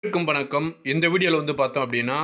அனைவருக்கும் வணக்கம் இந்த வீடியோவில் வந்து பார்த்தோம் அப்படின்னா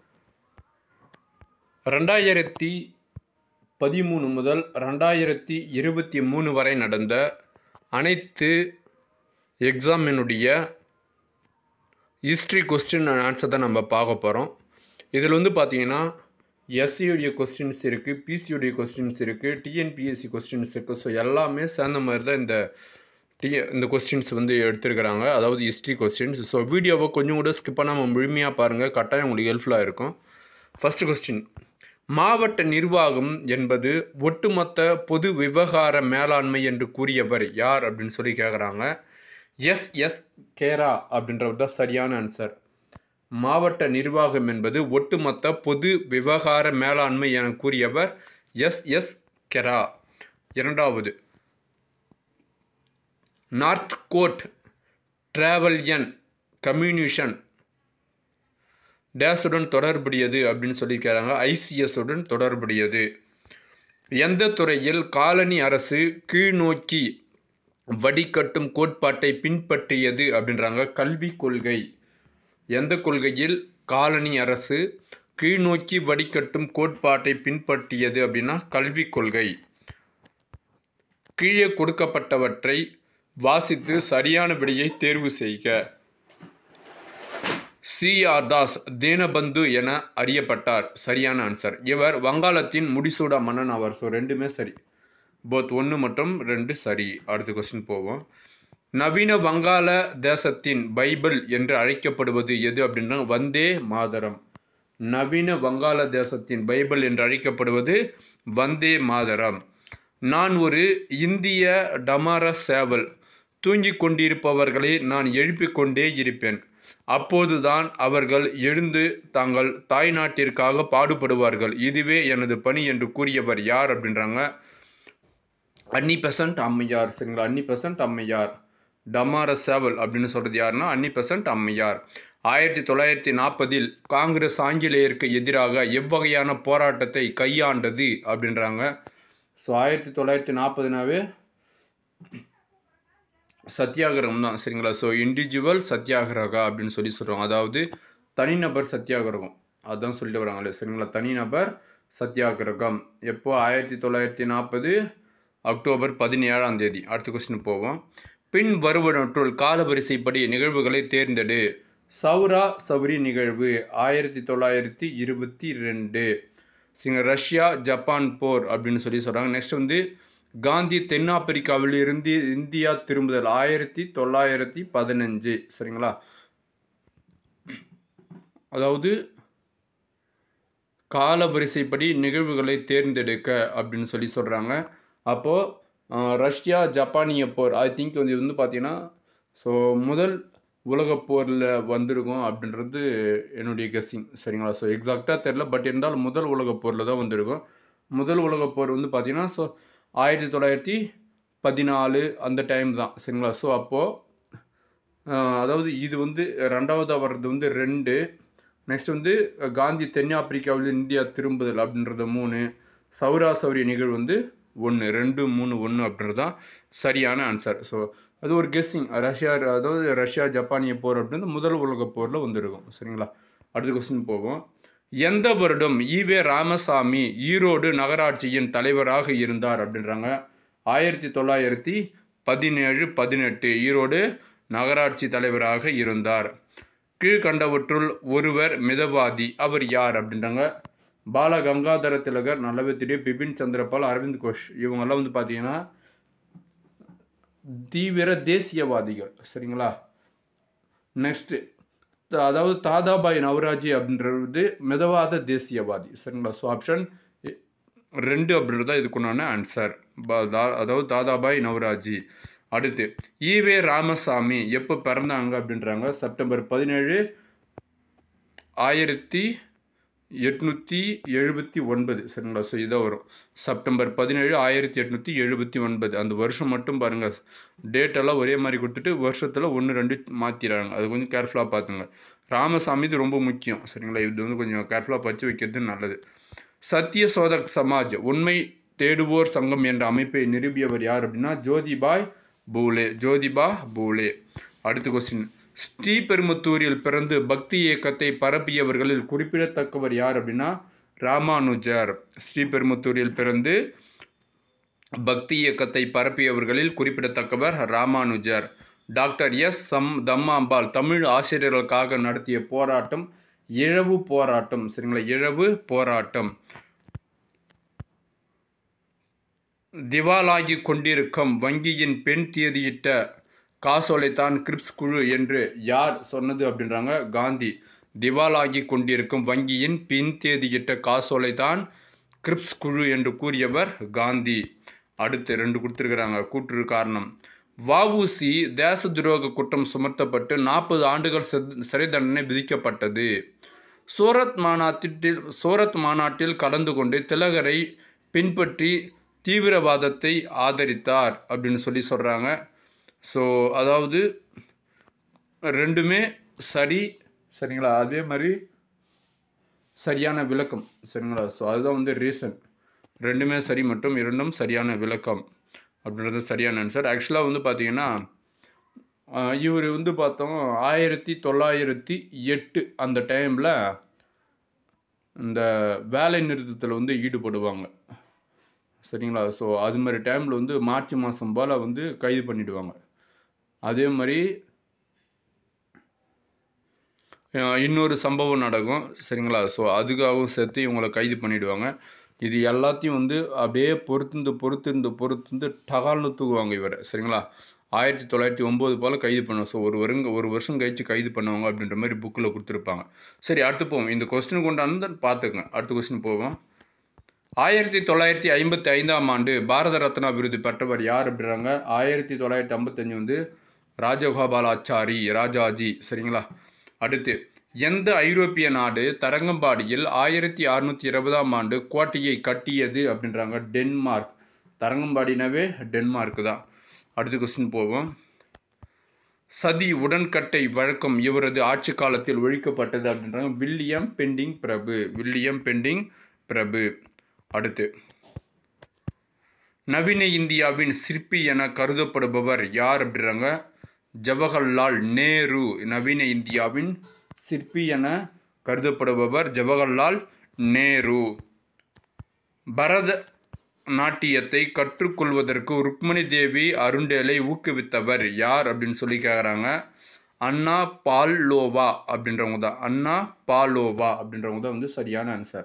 ரெண்டாயிரத்தி பதிமூணு முதல் ரெண்டாயிரத்தி இருபத்தி மூணு வரை நடந்த அனைத்து எக்ஸாமினுடைய ஹிஸ்ட்ரி கொஸ்டின் ஆன்சர் தான் நம்ம பார்க்க போகிறோம் இதில் வந்து பார்த்தீங்கன்னா எஸ்சியுடைய கொஸ்டின்ஸ் இருக்குது பிசியுடைய கொஸ்டின்ஸ் இருக்குது டிஎன்பிஎஸ்சி கொஸ்டின்ஸ் இருக்குது ஸோ எல்லாமே சேர்ந்த மாதிரி தான் இந்த டி இந்த கொஸ்டின்ஸ் வந்து எடுத்திருக்கிறாங்க அதாவது ஹிஸ்ட்ரி கொஸ்டின்ஸ் ஸோ வீடியோவை கொஞ்சம் கூட ஸ்கிப் பண்ணாமல் முழுமையாக பாருங்கள் கட்டாயம் உங்களுக்கு ஹெல்ப்ஃபுல்லாக இருக்கும் ஃபஸ்ட்டு கொஸ்டின் மாவட்ட நிர்வாகம் என்பது ஒட்டுமொத்த பொது விவகார மேலாண்மை என்று கூறியவர் யார் அப்படின்னு சொல்லி கேட்குறாங்க எஸ் எஸ் கேரா அப்படின்றது தான் சரியான ஆன்சர் மாவட்ட நிர்வாகம் என்பது ஒட்டுமொத்த பொது விவகார மேலாண்மை என கூறியவர் எஸ் எஸ் கெரா இரண்டாவது north code travel and communication டேஸுடன் தொடர்புடையது அப்படின்னு சொல்லியிருக்கிறாங்க ஐசிஎஸ் உடன் தொடர்புடையது எந்த துறையில் காலனி அரசு கீழ்நோக்கி வடிகட்டும் கோட்பாட்டை பின்பற்றியது அப்படின்றாங்க கல்விக் கொள்கை எந்த கொள்கையில் காலனி அரசு கீழ்நோக்கி வடிகட்டும் கோட்பாட்டை பின்பற்றியது அப்படின்னா கல்விக் கொள்கை கீழே கொடுக்கப்பட்டவற்றை வாசித்து சரியான விடையை தேர்வு செய்க சி ஆர் தாஸ் தீனபந்து என அறியப்பட்டார் சரியான ஆன்சர் இவர் வங்காளத்தின் முடிசூடா மன்னன் ஆவார் ஸோ ரெண்டுமே சரி போத் ஒன்று மற்றும் ரெண்டு சரி அடுத்த கொஸ்டின் போவோம் நவீன வங்காள தேசத்தின் பைபிள் என்று அழைக்கப்படுவது எது அப்படின்னா வந்தே மாதரம் நவீன வங்காள தேசத்தின் பைபிள் என்று அழைக்கப்படுவது வந்தே மாதரம் நான் ஒரு இந்திய டமார சேவல் தூங்கிக் கொண்டிருப்பவர்களை நான் எழுப்பிக் கொண்டே இருப்பேன் அப்போதுதான் அவர்கள் எழுந்து தங்கள் தாய்நாட்டிற்காக பாடுபடுவார்கள் இதுவே எனது பணி என்று கூறியவர் யார் அப்படின்றாங்க அன்னி பெசன்ட் அம்மையார் சரிங்களா அன்னி பெசன்ட் அம்மையார் டமார சேவல் அப்படின்னு சொல்கிறது யாருன்னா அன்னி பெசன்ட் அம்மையார் ஆயிரத்தி தொள்ளாயிரத்தி நாற்பதில் காங்கிரஸ் ஆங்கிலேயருக்கு எதிராக எவ்வகையான போராட்டத்தை கையாண்டது அப்படின்றாங்க ஸோ ஆயிரத்தி தொள்ளாயிரத்தி நாற்பதுனாவே சத்தியாகிரகம் தான் சரிங்களா ஸோ இண்டிவிஜுவல் சத்தியாகிரகா அப்படின்னு சொல்லி சொல்கிறோம் அதாவது தனிநபர் சத்தியாகிரகம் அதுதான் சொல்லிட்டு வராங்களே சரிங்களா தனிநபர் சத்தியாகிரகம் எப்போ ஆயிரத்தி தொள்ளாயிரத்தி நாற்பது அக்டோபர் பதினேழாம் தேதி அடுத்த கொஸ்டின் போவோம் பின் வருவனற்றுள் காலவரிசைப்படி நிகழ்வுகளை தேர்ந்தெடு சௌரா சௌரி நிகழ்வு ஆயிரத்தி தொள்ளாயிரத்தி இருபத்தி ரெண்டு சரிங்க ரஷ்யா ஜப்பான் போர் அப்படின்னு சொல்லி சொல்கிறாங்க நெக்ஸ்ட் வந்து காந்தி தென்னாப்பிரிக்காவில் இருந்து இந்தியா திரும்புதல் ஆயிரத்தி தொள்ளாயிரத்தி பதினஞ்சு சரிங்களா அதாவது கால வரிசைப்படி நிகழ்வுகளை தேர்ந்தெடுக்க அப்படின்னு சொல்லி சொல்கிறாங்க அப்போது ரஷ்யா ஜப்பானிய போர் ஐ திங்க் வந்து வந்து பார்த்தீங்கன்னா ஸோ முதல் உலகப் போரில் வந்திருக்கும் அப்படின்றது என்னுடைய கெஸ்ஸிங் சரிங்களா ஸோ எக்ஸாக்டாக தெரில பட் இருந்தாலும் முதல் உலகப் போரில் தான் வந்திருக்கும் முதல் உலகப் போர் வந்து பார்த்தீங்கன்னா ஸோ ஆயிரத்தி தொள்ளாயிரத்தி பதினாலு அந்த டைம் தான் சரிங்களா ஸோ அப்போது அதாவது இது வந்து ரெண்டாவதாக வர்றது வந்து ரெண்டு நெக்ஸ்ட் வந்து காந்தி தென்னாப்பிரிக்காவில் இந்தியா திரும்புதல் அப்படின்றது மூணு சௌரா சௌரிய நிகழ்வு வந்து ஒன்று ரெண்டு மூணு ஒன்று அப்படின்றது தான் சரியான ஆன்சர் ஸோ அது ஒரு கெஸ்ஸிங் ரஷ்யா அதாவது ரஷ்யா ஜப்பானிய போர் அப்படின்றது முதல் உலகப் போரில் வந்துருக்கும் சரிங்களா அடுத்த கொஸ்டின் போவோம் எந்த வருடம் ஈவே ராமசாமி ஈரோடு நகராட்சியின் தலைவராக இருந்தார் அப்படின்றாங்க ஆயிரத்தி தொள்ளாயிரத்தி பதினேழு பதினெட்டு ஈரோடு நகராட்சி தலைவராக இருந்தார் கீழ்கண்டவற்றுள் ஒருவர் மிதவாதி அவர் யார் அப்படின்றாங்க பால கங்காதர திலகர் நல்லவே தெரியும் பிபின் சந்திரபால் அரவிந்த் கோஷ் இவங்கெல்லாம் வந்து பார்த்தீங்கன்னா தீவிர தேசியவாதிகள் சரிங்களா நெக்ஸ்ட்டு அதாவது தாதாபாய் நவராஜி அப்படின்றது மிதவாத தேசியவாதி சரிங்களா ஸோ ஆப்ஷன் ரெண்டு அப்படின்றது தான் இதுக்குண்டான ஆன்சர் அதாவது தாதாபாய் நவராஜி அடுத்து ஈவே ராமசாமி எப்போ பிறந்தாங்க அப்படின்றாங்க செப்டம்பர் பதினேழு ஆயிரத்தி எட்நூற்றி எழுபத்தி ஒன்பது சரிங்களா ஸோ இதாக வரும் செப்டம்பர் பதினேழு ஆயிரத்தி எட்நூற்றி எழுபத்தி ஒன்பது அந்த வருஷம் மட்டும் பாருங்கள் டேட்டெல்லாம் ஒரே மாதிரி கொடுத்துட்டு வருஷத்தில் ஒன்று ரெண்டு மாற்றிடுறாங்க அது கொஞ்சம் கேர்ஃபுல்லாக பார்த்துங்க ராமசாமி இது ரொம்ப முக்கியம் சரிங்களா இது வந்து கொஞ்சம் கேர்ஃபுல்லாக பச்சு வைக்கிறது நல்லது சத்திய சோதக் சமாஜ் உண்மை தேடுவோர் சங்கம் என்ற அமைப்பை நிரூபியவர் யார் அப்படின்னா ஜோதிபாய் பூலே ஜோதிபா பூலே அடுத்த கொஸ்டின் ஸ்ரீபெரும்புத்தூரில் பிறந்து பக்தி இயக்கத்தை பரப்பியவர்களில் குறிப்பிடத்தக்கவர் யார் அப்படின்னா ராமானுஜர் ஸ்ரீபெரும்புத்தூரில் பிறந்து பக்தி இயக்கத்தை பரப்பியவர்களில் குறிப்பிடத்தக்கவர் ராமானுஜர் டாக்டர் எஸ் சம் தம்மாம்பாள் தமிழ் ஆசிரியர்களுக்காக நடத்திய போராட்டம் இழவு போராட்டம் சரிங்களா இழவு போராட்டம் திவாலாகி கொண்டிருக்கும் வங்கியின் பெண் தேதியிட்ட காசோலைத்தான் கிரிப்ஸ் குழு என்று யார் சொன்னது அப்படின்றாங்க காந்தி திவாலாகி கொண்டிருக்கும் வங்கியின் பின் தேதியிட்ட காசோலைதான் கிரிப்ஸ் குழு என்று கூறியவர் காந்தி அடுத்து ரெண்டு கொடுத்துருக்குறாங்க கூற்று காரணம் வஉசி தேச துரோக குற்றம் சுமத்தப்பட்டு நாற்பது ஆண்டுகள் சிறை- சிறை தண்டனை விதிக்கப்பட்டது சூரத் மாநாட்டில் சூரத் மாநாட்டில் கலந்து கொண்டு திலகரை பின்பற்றி தீவிரவாதத்தை ஆதரித்தார் அப்படின்னு சொல்லி சொல்கிறாங்க ஸோ அதாவது ரெண்டுமே சரி சரிங்களா அதே மாதிரி சரியான விளக்கம் சரிங்களா ஸோ அதுதான் வந்து ரீசன் ரெண்டுமே சரி மற்றும் இரண்டும் சரியான விளக்கம் அப்படின்றது சரியான ஆன்சர் ஆக்சுவலாக வந்து பார்த்தீங்கன்னா இவர் வந்து பார்த்தோம் ஆயிரத்தி தொள்ளாயிரத்தி எட்டு அந்த டைமில் இந்த வேலை நிறுத்தத்தில் வந்து ஈடுபடுவாங்க சரிங்களா ஸோ அது மாதிரி டைமில் வந்து மார்ச் மாதம் போல் வந்து கைது பண்ணிடுவாங்க அதே மாதிரி அஹ், இன்னொரு சம்பவம் நடக்கும் சரிங்களா ஸோ அதுக்காகவும் சேர்த்து இவங்களை கைது பண்ணிடுவாங்க இது எல்லாத்தையும் வந்து அப்படியே பொறுத்துந்து பொறுத்திருந்து பொறுத்திருந்து டகால்னு தூக்குவாங்க இவரை சரிங்களா ஆயிரத்தி தொள்ளாயிரத்தி ஒம்பது போல் கைது பண்ணுவோம் ஸோ ஒரு வருங்க ஒரு வருஷம் கழிச்சு கைது பண்ணுவாங்க அப்படின்ற மாதிரி புக்கில் கொடுத்துருப்பாங்க சரி அடுத்து போவோம் இந்த கொஸ்டின் கொண்டாந்து பார்த்துக்கங்க அடுத்த கொஸ்டின் போவோம் ஆயிரத்தி தொள்ளாயிரத்தி ஐம்பத்தி ஐந்தாம் ஆண்டு பாரத ரத்னா விருது பெற்றவர் யார் அப்படின்றாங்க ஆயிரத்தி தொள்ளாயிரத்தி ஐம்பத்தஞ்சு வந்து ராஜகோபாலாச்சாரி ராஜாஜி சரிங்களா அடுத்து எந்த ஐரோப்பிய நாடு தரங்கம்பாடியில் ஆயிரத்தி அறுநூற்றி இருபதாம் ஆண்டு கோட்டையை கட்டியது அப்படின்றாங்க டென்மார்க் தரங்கம்பாடினாவே டென்மார்க் தான் அடுத்த கொஸ்டின் போவோம் சதி உடன்கட்டை வழக்கம் இவரது ஆட்சி காலத்தில் ஒழிக்கப்பட்டது அப்படின்றாங்க வில்லியம் பெண்டிங் பிரபு வில்லியம் பெண்டிங் பிரபு அடுத்து நவீன இந்தியாவின் சிற்பி என கருதப்படுபவர் யார் அப்படின்றாங்க ஜவஹர்லால் நேரு நவீன இந்தியாவின் சிற்பி என கருதப்படுபவர் ஜவஹர்லால் நேரு பரத நாட்டியத்தை கற்றுக்கொள்வதற்கு ருக்மணி தேவி அருண்டேலை ஊக்குவித்தவர் யார் அப்படின்னு சொல்லி கேட்குறாங்க அண்ணா பால்லோவா அப்படின்றவங்க தான் அண்ணா பாலோவா அப்படின்றவங்க தான் வந்து சரியான ஆன்சர்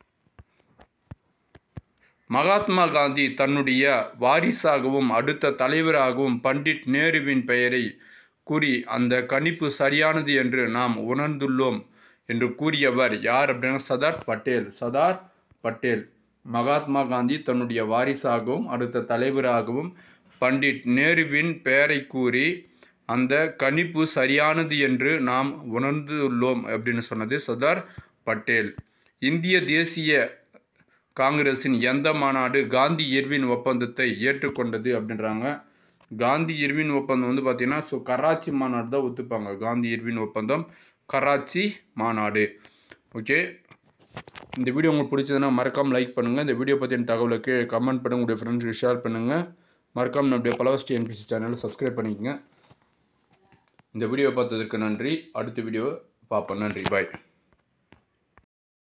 மகாத்மா காந்தி தன்னுடைய வாரிசாகவும் அடுத்த தலைவராகவும் பண்டிட் நேருவின் பெயரை கூறி அந்த கணிப்பு சரியானது என்று நாம் உணர்ந்துள்ளோம் என்று கூறியவர் யார் அப்படின்னா சர்தார் பட்டேல் சர்தார் பட்டேல் மகாத்மா காந்தி தன்னுடைய வாரிசாகவும் அடுத்த தலைவராகவும் பண்டிட் நேருவின் பெயரை கூறி அந்த கணிப்பு சரியானது என்று நாம் உணர்ந்துள்ளோம் அப்படின்னு சொன்னது சர்தார் பட்டேல் இந்திய தேசிய காங்கிரஸின் எந்த மாநாடு காந்தி இர்வின் ஒப்பந்தத்தை ஏற்றுக்கொண்டது அப்படின்றாங்க காந்தி இர்வின் ஒப்பந்தம் வந்து பார்த்தீங்கன்னா ஸோ கராச்சி மாநாடு தான் ஒத்துப்பாங்க காந்தி இர்வின் ஒப்பந்தம் கராச்சி மாநாடு ஓகே இந்த வீடியோ உங்களுக்கு பிடிச்சதுன்னா மறக்காமல் லைக் பண்ணுங்கள் இந்த வீடியோ பற்றின தகவலை கீழே கமெண்ட் பண்ணுங்கள் உங்களுடைய ஃப்ரெண்ட்ஸுக்கு ஷேர் பண்ணுங்கள் மறக்காமல் நம்முடைய பலவஸ்டி என்பிசி சேனலை சப்ஸ்கிரைப் பண்ணிக்கங்க இந்த வீடியோ பார்த்ததற்கு நன்றி அடுத்த வீடியோ பார்ப்போம் நன்றி பாய்